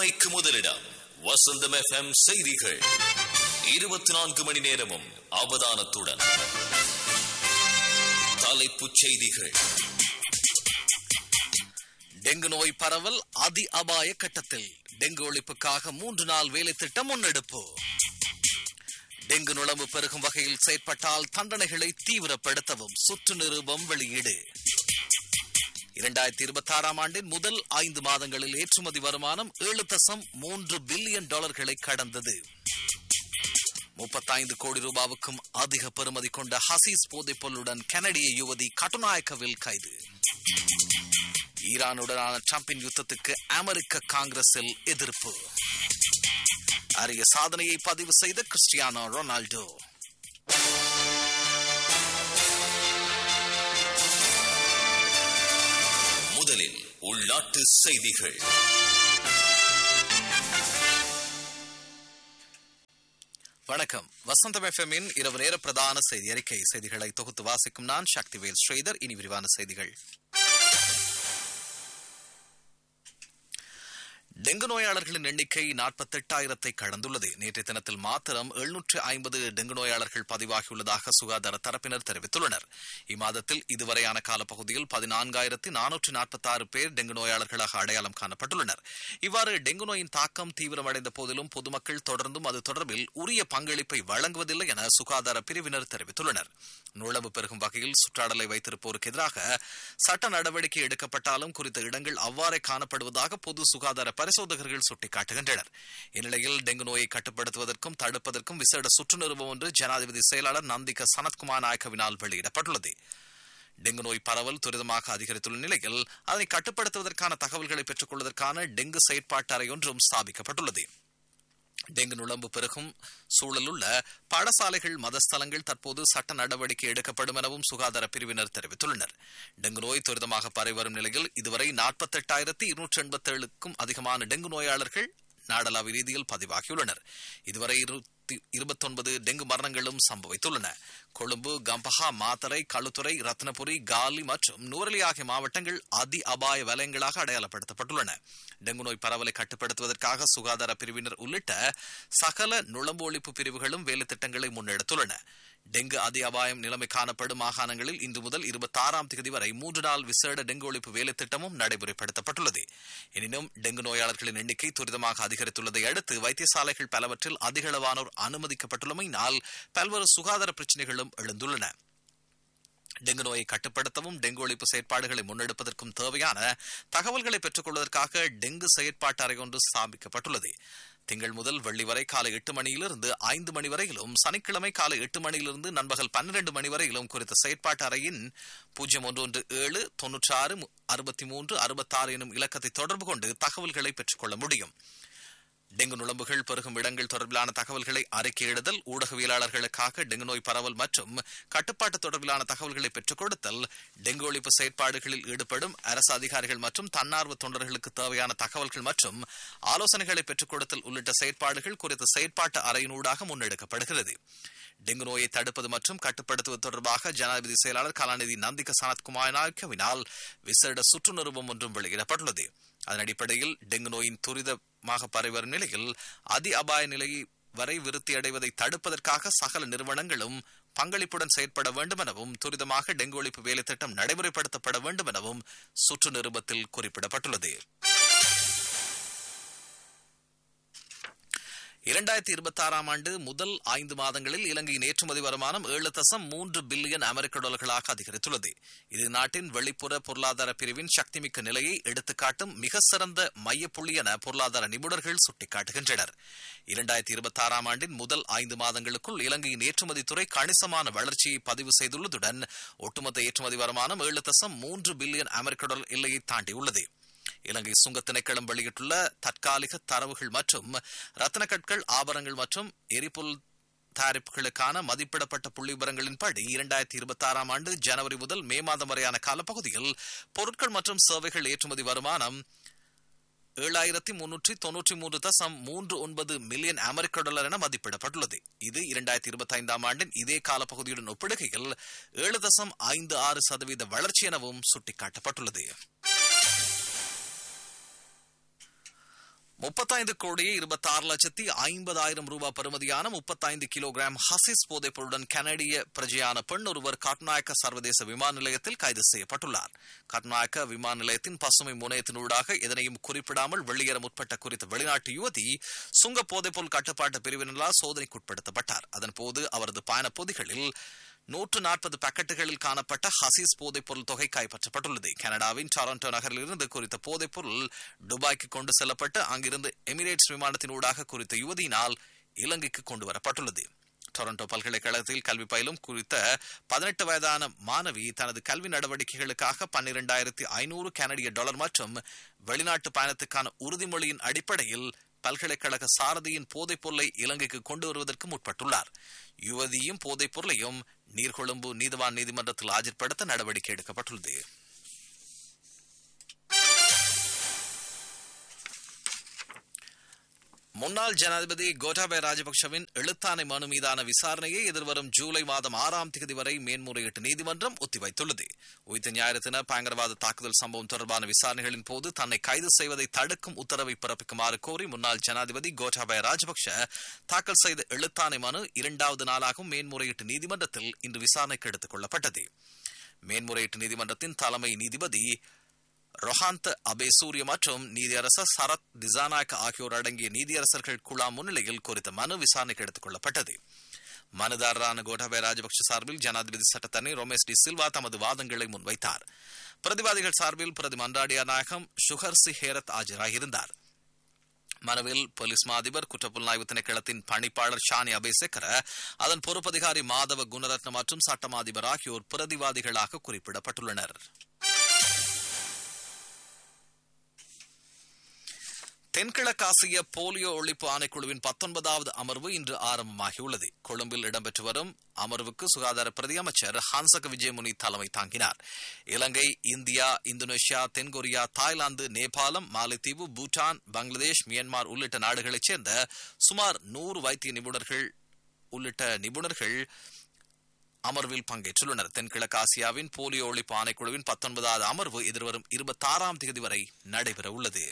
உண்மைக்கு முதலிடம் வசந்தம் எஃப்எம் செய்திகள் இருபத்தி நான்கு மணி நேரமும் அவதானத்துடன் தலைப்புச் செய்திகள் டெங்கு நோய் பரவல் அதி அபாய கட்டத்தில் டெங்கு ஒழிப்புக்காக மூன்று நாள் வேலை திட்டம் முன்னெடுப்பு டெங்கு நுழம்பு பெருகும் வகையில் செயற்பட்டால் தண்டனைகளை தீவிரப்படுத்தவும் சுற்று நிருபம் வெளியீடு இரண்டாயிரத்தி இருபத்தி ஆறாம் ஆண்டின் முதல் ஐந்து மாதங்களில் ஏற்றுமதி வருமானம் ஏழு தசம் மூன்று பில்லியன் டாலர்களை கடந்தது முப்பத்தைந்து கோடி ரூபாவுக்கும் அதிக பெறுமதி கொண்ட ஹசீஸ் போதைப் பொருளுடன் கனடிய யுவதி கட்டுநாயக்கவில் கைது ஈரானுடனான டிரம்பின் யுத்தத்துக்கு அமெரிக்க காங்கிரஸில் எதிர்ப்பு அரிய சாதனையை பதிவு செய்த கிறிஸ்டியானோ ரொனால்டோ முதலில் உள்நாட்டு செய்திகள் வணக்கம் வசந்தம் எஃப்எம்மின் இரவு நேர பிரதான செய்தி அறிக்கை செய்திகளை தொகுத்து வாசிக்கும் நான் சக்திவேல் ஸ்ரீதர் இனி விரிவான செய்திகள் டெங்கு நோயாளர்களின் எண்ணிக்கை நாற்பத்தெட்டாயிரத்தை கடந்துள்ளது நேற்றைய தினத்தில் மாத்திரம் எழுநூற்று ஐம்பது டெங்கு நோயாளர்கள் பதிவாகியுள்ளதாக சுகாதார தரப்பினர் தெரிவித்துள்ளனர் இம்மாதத்தில் இதுவரையான காலப்பகுதியில் பதினான்காயிரத்தி நானூற்று நாற்பத்தி ஆறு பேர் டெங்கு நோயாளர்களாக அடையாளம் காணப்பட்டுள்ளனர் இவ்வாறு டெங்கு நோயின் தாக்கம் தீவிரமடைந்த போதிலும் பொதுமக்கள் தொடர்ந்தும் அது தொடர்பில் உரிய பங்களிப்பை வழங்குவதில்லை என சுகாதார பிரிவினர் தெரிவித்துள்ளனர் நுழவு பெருகும் வகையில் சுற்றாடலை வைத்திருப்போருக்கு எதிராக சட்ட நடவடிக்கை எடுக்கப்பட்டாலும் குறித்த இடங்கள் அவ்வாறே காணப்படுவதாக பொது சுகாதார பரிசோதகர்கள் சுட்டிக்காட்டுகின்றனர் இந்நிலையில் டெங்கு நோயை கட்டுப்படுத்துவதற்கும் தடுப்பதற்கும் விசேட சுற்று நிறுவனம் ஒன்று ஜனாதிபதி செயலாளர் நந்திக சனத்குமார் நாயக்கவினால் வெளியிடப்பட்டுள்ளது டெங்கு நோய் பரவல் துரிதமாக அதிகரித்துள்ள நிலையில் அதனை கட்டுப்படுத்துவதற்கான தகவல்களை பெற்றுக் கொள்வதற்கான டெங்கு செயற்பாட்டு அறை ஒன்றும் ஸ்தாபிக்கப்பட்டுள்ளது டெங்கு நுழம்பு பெருகும் சூழலுள்ள பாடசாலைகள் மதஸ்தலங்கள் தற்போது சட்ட நடவடிக்கை எடுக்கப்படும் எனவும் சுகாதார பிரிவினர் தெரிவித்துள்ளனர் டெங்கு நோய் துரிதமாக பரவி வரும் நிலையில் இதுவரை நாற்பத்தெட்டாயிரத்தி இருநூற்றி எண்பத்தி ஏழுக்கும் அதிகமான டெங்கு நோயாளர்கள் நாடளாவிய ரீதியில் பதிவாகியுள்ளனர் இதுவரை இருபத்தொன்பது டெங்கு மரணங்களும் சம்பவித்துள்ளன கொழும்பு கம்பஹா மாத்தரை களுத்துறை ரத்னபுரி காலி மற்றும் நூரலி ஆகிய மாவட்டங்கள் அதி அபாய வலயங்களாக அடையாளப்படுத்தப்பட்டுள்ளன டெங்கு நோய் பரவலை கட்டுப்படுத்துவதற்காக சுகாதார பிரிவினர் உள்ளிட்ட சகல நுழம்பு ஒழிப்பு பிரிவுகளும் வேலை திட்டங்களை முன்னெடுத்துள்ளன டெங்கு அதி அபாயம் நிலைமை காணப்படும் மாகாணங்களில் இன்று முதல் இருபத்தி ஆறாம் தேதி வரை மூன்று நாள் விசேட டெங்கு ஒழிப்பு வேலை திட்டமும் நடைமுறைப்படுத்தப்பட்டுள்ளது எனினும் டெங்கு நோயாளர்களின் எண்ணிக்கை துரிதமாக அதிகரித்துள்ளதை அடுத்து வைத்தியசாலைகள் பலவற்றில் அதிகளவானோர் அனுமதிக்கப்பட்டுள்ளமையினால் பல்வேறு சுகாதார பிரச்சினைகளும் எழுந்துள்ளன டெங்கு நோயை கட்டுப்படுத்தவும் டெங்கு ஒழிப்பு செயற்பாடுகளை முன்னெடுப்பதற்கும் தேவையான தகவல்களை பெற்றுக் கொள்வதற்காக டெங்கு செயற்பாட்டு அறை ஒன்று ஸ்தாபிக்கப்பட்டுள்ளது திங்கள் முதல் வெள்ளி வரை காலை எட்டு மணியிலிருந்து ஐந்து மணி வரையிலும் சனிக்கிழமை காலை எட்டு மணியிலிருந்து நண்பகல் பன்னிரண்டு மணி வரையிலும் குறித்த செயற்பாட்டு அறையின் பூஜ்ஜியம் ஒன்று ஒன்று ஏழு தொன்னூற்றி ஆறு அறுபத்தி மூன்று அறுபத்தாறு எனும் இலக்கத்தை தொடர்பு கொண்டு தகவல்களை பெற்றுக்கொள்ள முடியும் டெங்கு நுழம்புகள் பெருகும் இடங்கள் தொடர்பிலான தகவல்களை அறிக்கையிடுதல் ஊடகவியலாளர்களுக்காக டெங்கு நோய் பரவல் மற்றும் கட்டுப்பாட்டு தொடர்பிலான தகவல்களை பெற்றுக் கொடுத்தல் டெங்கு ஒழிப்பு செயற்பாடுகளில் ஈடுபடும் அரசு அதிகாரிகள் மற்றும் தன்னார்வ தொண்டர்களுக்கு தேவையான தகவல்கள் மற்றும் ஆலோசனைகளை பெற்றுக் கொடுத்தல் உள்ளிட்ட செயற்பாடுகள் குறித்த செயற்பாட்டு அறையினூடாக முன்னெடுக்கப்படுகிறது டெங்கு நோயை தடுப்பது மற்றும் கட்டுப்படுத்துவது தொடர்பாக ஜனாதிபதி செயலாளர் கலாநிதி நந்திக சனத்குமார் நாயக்கவினால் விசேட சுற்று நிருபம் ஒன்றும் வெளியிடப்பட்டுள்ளது அதன் அடிப்படையில் டெங்கு நோயின் துரிதமாக பரவரும் நிலையில் அதி அபாய நிலையை வரை விருத்தி அடைவதை தடுப்பதற்காக சகல நிறுவனங்களும் பங்களிப்புடன் செயற்பட வேண்டும் எனவும் துரிதமாக டெங்கு ஒழிப்பு வேலை திட்டம் நடைமுறைப்படுத்தப்பட வேண்டும் எனவும் சுற்று நிருபத்தில் குறிப்பிடப்பட்டுள்ளது இரண்டாயிரத்தி இருபத்தி ஆறாம் ஆண்டு முதல் ஐந்து மாதங்களில் இலங்கையின் ஏற்றுமதி வருமானம் ஏழு தசம் மூன்று பில்லியன் அமெரிக்க டாலர்களாக அதிகரித்துள்ளது இது நாட்டின் வெளிப்புற பொருளாதார பிரிவின் சக்திமிக்க நிலையை எடுத்துக்காட்டும் மிக சிறந்த மையப்புள்ளி என பொருளாதார நிபுணர்கள் சுட்டிக்காட்டுகின்றனர் இரண்டாயிரத்தி இருபத்தி ஆறாம் ஆண்டின் முதல் ஐந்து மாதங்களுக்குள் இலங்கையின் ஏற்றுமதி துறை கணிசமான வளர்ச்சியை பதிவு செய்துள்ளதுடன் ஒட்டுமொத்த ஏற்றுமதி வருமானம் ஏழு தசம் மூன்று பில்லியன் அமெரிக்க டாலர் எல்லையை தாண்டியுள்ளது இலங்கை சுங்க திணைக்களம் வெளியிட்டுள்ள தற்காலிக தரவுகள் மற்றும் ரத்தன கற்கள் ஆபரணங்கள் மற்றும் எரிபொருள் தயாரிப்புகளுக்கான மதிப்பிடப்பட்ட புள்ளி விவரங்களின்படி இரண்டாயிரத்தி இருபத்தி ஆறாம் ஆண்டு ஜனவரி முதல் மே மாதம் வரையான காலப்பகுதியில் பொருட்கள் மற்றும் சேவைகள் ஏற்றுமதி வருமானம் ஏழாயிரத்தி முன்னூற்றி தொன்னூற்றி மூன்று தசம் மூன்று ஒன்பது மில்லியன் அமெரிக்க டாலர் என மதிப்பிடப்பட்டுள்ளது இது இரண்டாயிரத்தி இருபத்தி ஐந்தாம் ஆண்டின் இதே காலப்பகுதியுடன் ஒப்பிடுகையில் ஏழு தசம் ஐந்து ஆறு சதவீத வளர்ச்சி எனவும் சுட்டிக்காட்டப்பட்டுள்ளது முப்பத்தைந்து கோடியே இருபத்தி ஆறு லட்சத்தி ஐம்பதாயிரம் ரூபாய் பெறுமதியான முப்பத்தைந்து கிலோகிராம் ஹசிஸ் போதைப் பொருளுடன் கனடிய பிரஜையான பெண் ஒருவர் கட்நாயக்க சர்வதேச விமான நிலையத்தில் கைது செய்யப்பட்டுள்ளார் கட்நாயக்க விமான நிலையத்தின் பசுமை முனையத்தினூடாக எதனையும் குறிப்பிடாமல் வெளியேற முற்பட்ட குறித்த வெளிநாட்டு யுவதி சுங்க போதைப்பொருள் கட்டுப்பாட்டு பிரிவினரால் சோதனைக்குட்படுத்தப்பட்டார் அதன்போது அவரது பயணப் பொதிகளில் நூற்று நாற்பது பாக்கெட்டுகளில் காணப்பட்ட ஹசீஸ் போதைப் பொருள் தொகை கைப்பற்றப்பட்டுள்ளது கனடாவின் டொரண்டோ நகரிலிருந்து குறித்த போதைப் பொருள் துபாய்க்கு கொண்டு செல்லப்பட்டு அங்கிருந்து எமிரேட்ஸ் விமானத்தின் ஊடாக குறித்த யுவதியினால் இலங்கைக்கு கொண்டு வரப்பட்டுள்ளது டொரண்டோ பல்கலைக்கழகத்தில் கல்வி பயிலும் குறித்த பதினெட்டு வயதான மாணவி தனது கல்வி நடவடிக்கைகளுக்காக பன்னிரண்டாயிரத்தி ஐநூறு கனடிய டாலர் மற்றும் வெளிநாட்டு பயணத்துக்கான உறுதிமொழியின் அடிப்படையில் பல்கலைக்கழக சாரதியின் போதைப் பொருளை இலங்கைக்கு கொண்டு வருவதற்கு முற்பட்டுள்ளார் யுவதியும் போதைப் பொருளையும் நீர்கொழும்பு நீதிவான் நீதிமன்றத்தில் ஆஜர்படுத்த நடவடிக்கை எடுக்கப்பட்டுள்ளது முன்னாள் ஜனாதிபதி கோட்டாபய ராஜபக்சவின் எழுத்தாணை மனு மீதான விசாரணையை எதிர்வரும் ஜூலை மாதம் ஆறாம் தேதி வரை மேன்முறையீட்டு நீதிமன்றம் ஒத்திவைத்துள்ளது உயிர்த்த ஞாயிறு தின பயங்கரவாத தாக்குதல் சம்பவம் தொடர்பான விசாரணைகளின் போது தன்னை கைது செய்வதை தடுக்கும் உத்தரவை பிறப்பிக்குமாறு கோரி முன்னாள் ஜனாதிபதி கோட்டாபய ராஜபக்ஷ தாக்கல் செய்த எழுத்தாணை மனு இரண்டாவது நாளாகவும் மேன்முறையீட்டு நீதிமன்றத்தில் இன்று விசாரணைக்கு எடுத்துக் கொள்ளப்பட்டது மேன்முறையீட்டு நீதிமன்றத்தின் தலைமை நீதிபதி ரொஹாந்த் அபேசூரிய மற்றும் நீதியரசர் சரத் திசானாக் ஆகியோர் அடங்கிய நீதியரசர்கள் குழாம் முன்னிலையில் குறித்த மனு விசாரணைக்கு எடுத்துக் கொள்ளப்பட்டது மனுதாரரான கோட்டாபய ராஜபக்ஷ சார்பில் ஜனாதிபதி சட்டத்தரணி ரமேஷ் டி சில்வா தமது வாதங்களை முன்வைத்தார் பிரதிவாதிகள் சார்பில் பிரதி மன்றாடிய நாயகம் சுகர் சி ஹேரத் ஆஜராகியிருந்தார் மனுவில் போலீஸ் மா அதிபர் குற்றப்புலனாய்வு திணைக்களத்தின் பணிப்பாளர் ஷானி அபேசேக்கர அதன் பொறுப்பதிகாரி மாதவ குணரத்ன மற்றும் சட்டமா அதிபர் ஆகியோர் பிரதிவாதிகளாக குறிப்பிடப்பட்டுள்ளனர் தென்கிழக்காசிய போலியோ ஒழிப்பு ஆணைக்குழுவின் பத்தொன்பதாவது அமர்வு இன்று ஆரம்பமாகியுள்ளது கொழும்பில் இடம்பெற்று வரும் அமர்வுக்கு சுகாதார பிரதி அமைச்சர் ஹான்சக விஜயமுனி தலைமை தாங்கினார் இலங்கை இந்தியா இந்தோனேஷியா தென்கொரியா தாய்லாந்து நேபாளம் மாலைத்தீவு பூட்டான் பங்களாதேஷ் மியான்மர் உள்ளிட்ட நாடுகளைச் சேர்ந்த சுமார் நூறு வைத்திய நிபுணர்கள் உள்ளிட்ட நிபுணர்கள் அமர்வில் பங்கேற்றுள்ளனர் தென்கிழக்கு ஆசியாவின் போலியோ ஒழிப்பு ஆணைக்குழுவின் பத்தொன்பதாவது அமர்வு எதிர்வரும் இருபத்தி ஆறாம் தேதி வரை நடைபெற உள்ளது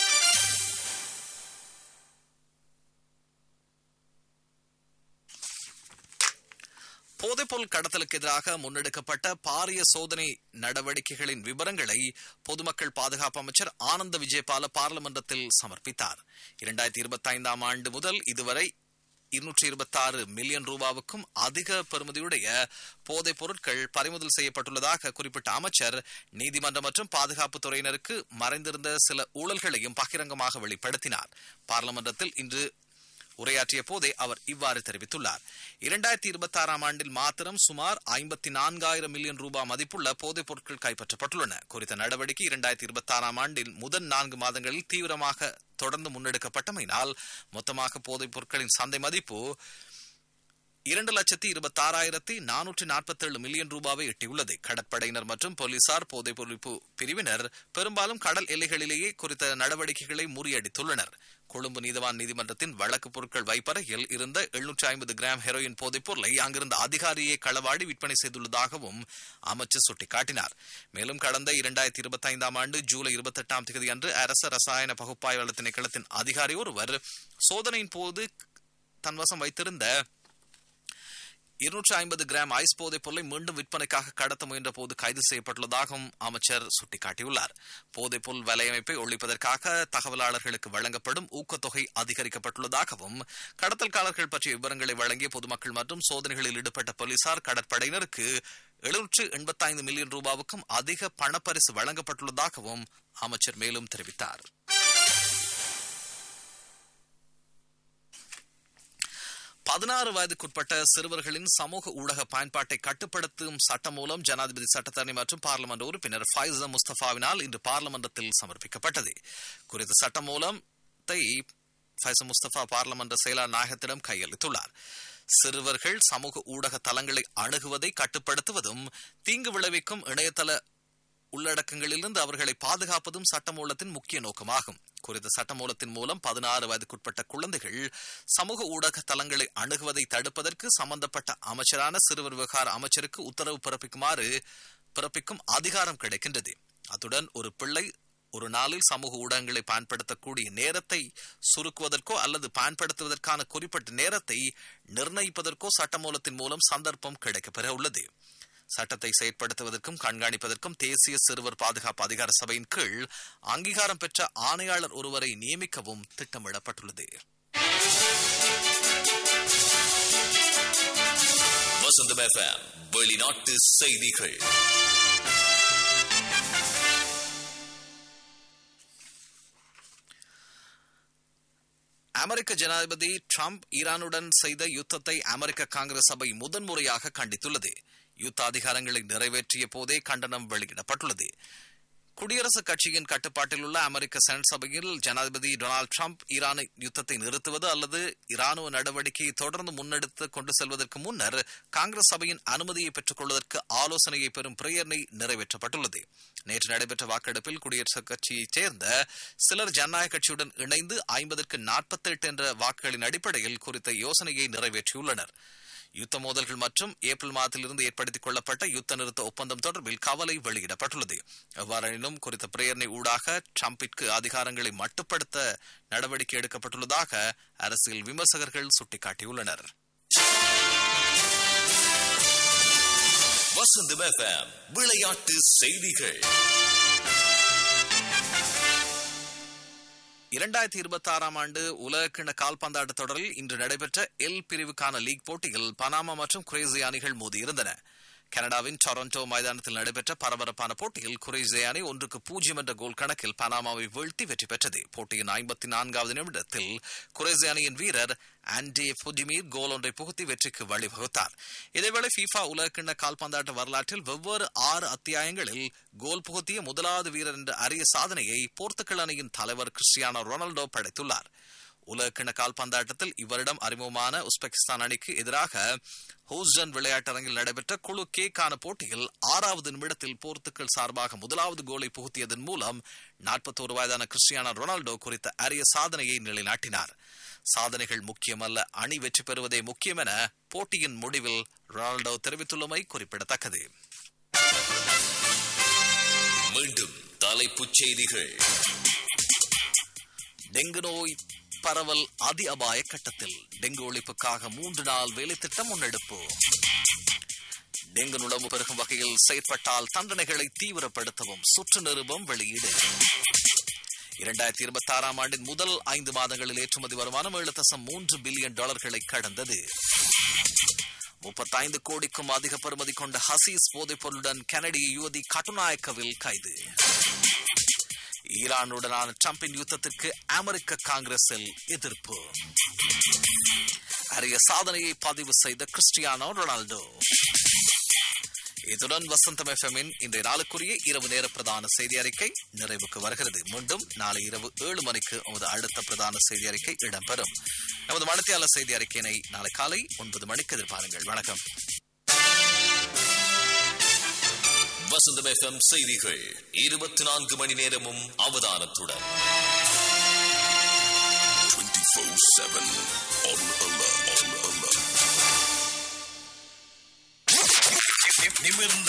போதைப்பொருள் கடத்தலுக்கு எதிராக முன்னெடுக்கப்பட்ட பாரிய சோதனை நடவடிக்கைகளின் விவரங்களை பொதுமக்கள் பாதுகாப்பு அமைச்சர் ஆனந்த விஜயபால பார்லிமெண்டத்தில் சமர்ப்பித்தார் இரண்டாயிரத்தி இருபத்தி ஐந்தாம் ஆண்டு முதல் இதுவரை இருநூற்றி இருபத்தி ஆறு மில்லியன் ரூபாவுக்கும் அதிக பெறுமதியுடைய போதைப் பொருட்கள் பறிமுதல் செய்யப்பட்டுள்ளதாக குறிப்பிட்ட அமைச்சர் நீதிமன்றம் மற்றும் பாதுகாப்பு துறையினருக்கு மறைந்திருந்த சில ஊழல்களையும் பகிரங்கமாக வெளிப்படுத்தினார் பார்லிமெண்டத்தில் இன்று உரையாற்றிய போதே அவர் இவ்வாறு தெரிவித்துள்ளார் இரண்டாயிரத்தி இருபத்தி ஆறாம் ஆண்டில் மாத்திரம் சுமார் ஐம்பத்தி நான்காயிரம் மில்லியன் ரூபாய் மதிப்புள்ள போதைப் பொருட்கள் கைப்பற்றப்பட்டுள்ளன குறித்த நடவடிக்கை இரண்டாயிரத்தி இருபத்தி ஆறாம் ஆண்டில் முதல் நான்கு மாதங்களில் தீவிரமாக தொடர்ந்து முன்னெடுக்கப்பட்டமையினால் மொத்தமாக போதைப் பொருட்களின் சந்தை மதிப்பு இரண்டு லட்சத்தி இருபத்தி ஆறாயிரத்தி நானூற்றி நாற்பத்தேழு மில்லியன் ரூபாவை எட்டியுள்ளது கடற்படையினர் மற்றும் போலீசார் போதைப் பொருட்பு பிரிவினர் பெரும்பாலும் கடல் எல்லைகளிலேயே குறித்த நடவடிக்கைகளை முறியடித்துள்ளனர் கொழும்பு நீதவான் நீதிமன்றத்தின் வழக்கு பொருட்கள் வைப்பறையில் இருந்த எழுநூற்றி ஐம்பது கிராம் ஹெரோயின் போதைப் பொருளை அங்கிருந்த அதிகாரியை களவாடி விற்பனை செய்துள்ளதாகவும் அமைச்சர் சுட்டிக்காட்டினார் மேலும் கடந்த இரண்டாயிரத்தி இருபத்தி ஐந்தாம் ஆண்டு ஜூலை இருபத்தி எட்டாம் தேதி அன்று அரச ரசாயன பகுப்பாய்வாளர் திணைக்களத்தின் அதிகாரி ஒருவர் சோதனையின் போது தன்வசம் வைத்திருந்த இருநூற்றி ஐம்பது கிராம் ஐஸ் போதைப் பொருளை மீண்டும் விற்பனைக்காக கடத்த முயன்ற போது கைது செய்யப்பட்டுள்ளதாகவும் அமைச்சர் சுட்டிக்காட்டியுள்ளார் போதைப் பொருள் வலையமைப்பை ஒழிப்பதற்காக தகவலாளர்களுக்கு வழங்கப்படும் ஊக்கத்தொகை அதிகரிக்கப்பட்டுள்ளதாகவும் கடத்தல்காரர்கள் பற்றிய விவரங்களை வழங்கிய பொதுமக்கள் மற்றும் சோதனைகளில் ஈடுபட்ட போலீசார் கடற்படையினருக்கு எழுநூற்று எண்பத்தைந்து மில்லியன் ரூபாவுக்கும் அதிக பணப்பரிசு வழங்கப்பட்டுள்ளதாகவும் அமைச்சர் மேலும் தெரிவித்தார் பதினாறு வயதுக்குட்பட்ட சிறுவர்களின் சமூக ஊடக பயன்பாட்டை கட்டுப்படுத்தும் சட்டம் மூலம் ஜனாதிபதி சட்டத்தரணி மற்றும் பார்லிமெண்ட் உறுப்பினர் ஃபைசா முஸ்தபாவினால் இன்று பார்லிமெண்டத்தில் சமர்ப்பிக்கப்பட்டது குறித்த சட்டம் மூலத்தை ஃபைசா முஸ்தபா பார்லிமெண்ட் செயலாளர் நாயகத்திடம் கையளித்துள்ளார் சிறுவர்கள் சமூக ஊடக தளங்களை அணுகுவதை கட்டுப்படுத்துவதும் தீங்கு விளைவிக்கும் இணையதள உள்ளடக்கங்களிலிருந்து அவர்களை பாதுகாப்பதும் சட்டமூலத்தின் முக்கிய நோக்கமாகும் குறித்த சட்டமூலத்தின் மூலம் பதினாறு வயதுக்குட்பட்ட குழந்தைகள் சமூக ஊடக தளங்களை அணுகுவதை தடுப்பதற்கு சம்பந்தப்பட்ட அமைச்சரான சிறுவர் விவகார அமைச்சருக்கு உத்தரவு பிறப்பிக்குமாறு பிறப்பிக்கும் அதிகாரம் கிடைக்கின்றது அத்துடன் ஒரு பிள்ளை ஒரு நாளில் சமூக ஊடகங்களை பயன்படுத்தக்கூடிய நேரத்தை சுருக்குவதற்கோ அல்லது பயன்படுத்துவதற்கான குறிப்பிட்ட நேரத்தை நிர்ணயிப்பதற்கோ சட்டமூலத்தின் மூலம் சந்தர்ப்பம் கிடைக்கப்பெற உள்ளது சட்டத்தை செயற்படுத்துவதற்கும் கண்காணிப்பதற்கும் தேசிய சிறுவர் பாதுகாப்பு அதிகார சபையின் கீழ் அங்கீகாரம் பெற்ற ஆணையாளர் ஒருவரை நியமிக்கவும் திட்டமிடப்பட்டுள்ளது வசந்தம் எஃப்எம் வெளிநாட்டு செய்திகள் அமெரிக்க ஜனாதிபதி ட்ரம்ப் ஈரானுடன் செய்த யுத்தத்தை அமெரிக்க காங்கிரஸ் சபை முதன்முறையாக கண்டித்துள்ளது யுத்த அதிகாரங்களை நிறைவேற்றிய போதே கண்டனம் வெளியிடப்பட்டுள்ளது குடியரசுக் கட்சியின் கட்டுப்பாட்டில் உள்ள அமெரிக்க செனட் சபையில் ஜனாதிபதி டொனால்டு ட்ரம்ப் ஈரானை யுத்தத்தை நிறுத்துவது அல்லது இராணுவ நடவடிக்கையை தொடர்ந்து முன்னெடுத்து கொண்டு செல்வதற்கு முன்னர் காங்கிரஸ் சபையின் அனுமதியை பெற்றுக் கொள்வதற்கு ஆலோசனையை பெறும் பிரேரணை நிறைவேற்றப்பட்டுள்ளது நேற்று நடைபெற்ற வாக்கெடுப்பில் குடியரசுக் கட்சியைச் சேர்ந்த சிலர் ஜனநாயக கட்சியுடன் இணைந்து ஐம்பதற்கு நாற்பத்தெட்டு என்ற வாக்குகளின் அடிப்படையில் குறித்த யோசனையை நிறைவேற்றியுள்ளனர் யுத்த மோதல்கள் மற்றும் ஏப்ரல் மாதத்திலிருந்து ஏற்படுத்திக் கொள்ளப்பட்ட யுத்த நிறுத்த ஒப்பந்தம் தொடர்பில் கவலை வெளியிடப்பட்டுள்ளது எவ்வாறெனினும் குறித்த பிரேரணை ஊடாக ட்ரம்பிற்கு அதிகாரங்களை மட்டுப்படுத்த நடவடிக்கை எடுக்கப்பட்டுள்ளதாக அரசியல் விமர்சகர்கள் சுட்டிக்காட்டியுள்ளனர் வசந்தம் எஃப்எம் விளையாட்டு செய்திகள் இரண்டாயிரத்தி இருபத்தி ஆறாம் ஆண்டு உலகக்கிண கால்பந்தாட்ட தொடரில் இன்று நடைபெற்ற எல் பிரிவுக்கான லீக் போட்டியில் பனாமா மற்றும் குரேசி அணிகள் மோதியிருந்தன கனடாவின் டொரண்டோ மைதானத்தில் நடைபெற்ற பரபரப்பான போட்டியில் குரேசி அணி ஒன்றுக்கு பூஜ்ஜியம் என்ற கோல் கணக்கில் பனாமாவை வீழ்த்தி வெற்றி பெற்றது போட்டியின் ஐம்பத்தி நான்காவது நிமிடத்தில் குரேசி அணியின் வீரர் ஆண்டே புஜிமீர் கோல் ஒன்றை புகுத்தி வெற்றிக்கு வழிவகுத்தார் இதேவேளை ஃபீஃபா உலகக்கிண்ண கால்பந்தாட்ட வரலாற்றில் வெவ்வேறு ஆறு அத்தியாயங்களில் கோல் புகுத்திய முதலாவது வீரர் என்ற அரிய சாதனையை போர்த்துகல் அணியின் தலைவர் கிறிஸ்டியானோ ரொனால்டோ படைத்துள்ளார் உலகக்கிண கால்பந்தாட்டத்தில் இவரிடம் அறிமுகமான உஸ்பெகிஸ்தான் அணிக்கு எதிராக ஹூஸ்டன் விளையாட்டரங்கில் நடைபெற்ற குழு கேக்கான போட்டியில் ஆறாவது நிமிடத்தில் போர்த்துக்கல் சார்பாக முதலாவது கோலை புகுத்தியதன் மூலம் நாற்பத்தோரு வயதான கிறிஸ்டியானோ ரொனால்டோ குறித்த அரிய சாதனையை நிலைநாட்டினார் சாதனைகள் முக்கியமல்ல அணி வெற்றி பெறுவதே முக்கியம் என போட்டியின் முடிவில் ரொனால்டோ தெரிவித்துள்ளமை குறிப்பிடத்தக்கது மீண்டும் தலைப்புச் செய்திகள் டெங்கு நோய் பரவல் அதி அபாய கட்டத்தில் டெங்கு ஒழிப்புக்காக மூன்று நாள் வேலை திட்டம் முன்னெடுப்பு டெங்கு நுழம்பு பெருகும் வகையில் செயற்பட்டால் தண்டனைகளை தீவிரப்படுத்தவும் சுற்று நிருபம் வெளியீடு இரண்டாயிரத்தி இருபத்தி ஆறாம் ஆண்டின் முதல் ஐந்து மாதங்களில் ஏற்றுமதி வருமானம் ஏழு தசம் மூன்று பில்லியன் டாலர்களை கடந்தது முப்பத்தைந்து கோடிக்கும் அதிக பெறுமதி கொண்ட ஹசீஸ் போதைப் பொருளுடன் கனடிய யுவதி கட்டுநாயக்கவில் கைது ஈரானுடனான டிரம்பின் யுத்தத்திற்கு அமெரிக்க காங்கிரஸில் எதிர்ப்பு அரிய சாதனையை பதிவு செய்த கிறிஸ்டியானோ ரொனால்டோ இத்துடன் வசந்தம் எஃப்எம்மின் இன்றைய நாளுக்குரிய இரவு நேர பிரதான செய்தி அறிக்கை நிறைவுக்கு வருகிறது மீண்டும் நாளை இரவு ஏழு மணிக்கு நமது அடுத்த பிரதான செய்தி அறிக்கை இடம்பெறும் நமது மனத்தியாளர் செய்தி அறிக்கையினை நாளை காலை ஒன்பது மணிக்கு எதிர்பாருங்கள் வணக்கம் வசந்தம் எஃப்எம் செய்திகள் இருபத்தி நான்கு மணி நேரமும் அவதானத்துடன் 24-7 on alert. On alert. நிமிர்ந்த